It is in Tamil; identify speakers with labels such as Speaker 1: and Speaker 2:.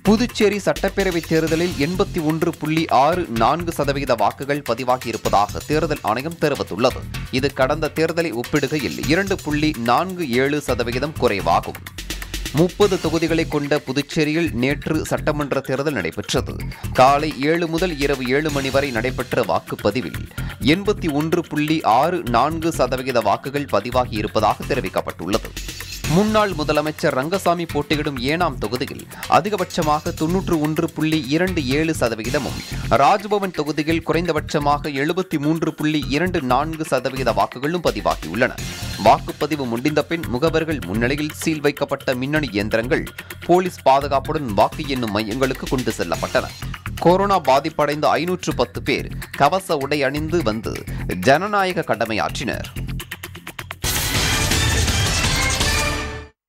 Speaker 1: புதுச்சேரி சட்டப்பேரவைத் தேர்தலில் எண்பத்தி ஒன்று புள்ளி ஆறு நான்கு சதவீத வாக்குகள் பதிவாகியிருப்பதாக தேர்தல் ஆணையம் தெரிவித்துள்ளது இது கடந்த தேர்தலை ஒப்பிடுகையில் இரண்டு புள்ளி நான்கு ஏழு சதவிகிதம் குறைவாகும் முப்பது தொகுதிகளை கொண்ட புதுச்சேரியில் நேற்று சட்டமன்ற தேர்தல் நடைபெற்றது காலை ஏழு முதல் இரவு ஏழு மணி வரை நடைபெற்ற வாக்குப்பதிவில் எண்பத்தி ஒன்று புள்ளி ஆறு நான்கு சதவிகித வாக்குகள் பதிவாகி இருப்பதாக தெரிவிக்கப்பட்டுள்ளது முன்னாள் முதலமைச்சர் ரங்கசாமி போட்டியிடும் ஏனாம் தொகுதியில் அதிகபட்சமாக தொன்னூற்று ஒன்று புள்ளி இரண்டு ஏழு சதவிகிதமும் ராஜ்பவன் தொகுதியில் குறைந்தபட்சமாக எழுபத்தி மூன்று புள்ளி இரண்டு நான்கு சதவிகித வாக்குகளும் பதிவாகியுள்ளன வாக்குப்பதிவு முடிந்த பின் முகவர்கள் முன்னிலையில் சீல் வைக்கப்பட்ட மின்னணு இயந்திரங்கள் போலீஸ் பாதுகாப்புடன் வாக்கு எண்ணும் மையங்களுக்கு கொண்டு செல்லப்பட்டன கொரோனா பாதிப்படைந்த ஐநூற்று பத்து பேர் கவச உடை அணிந்து வந்து ஜனநாயக கடமையாற்றினர்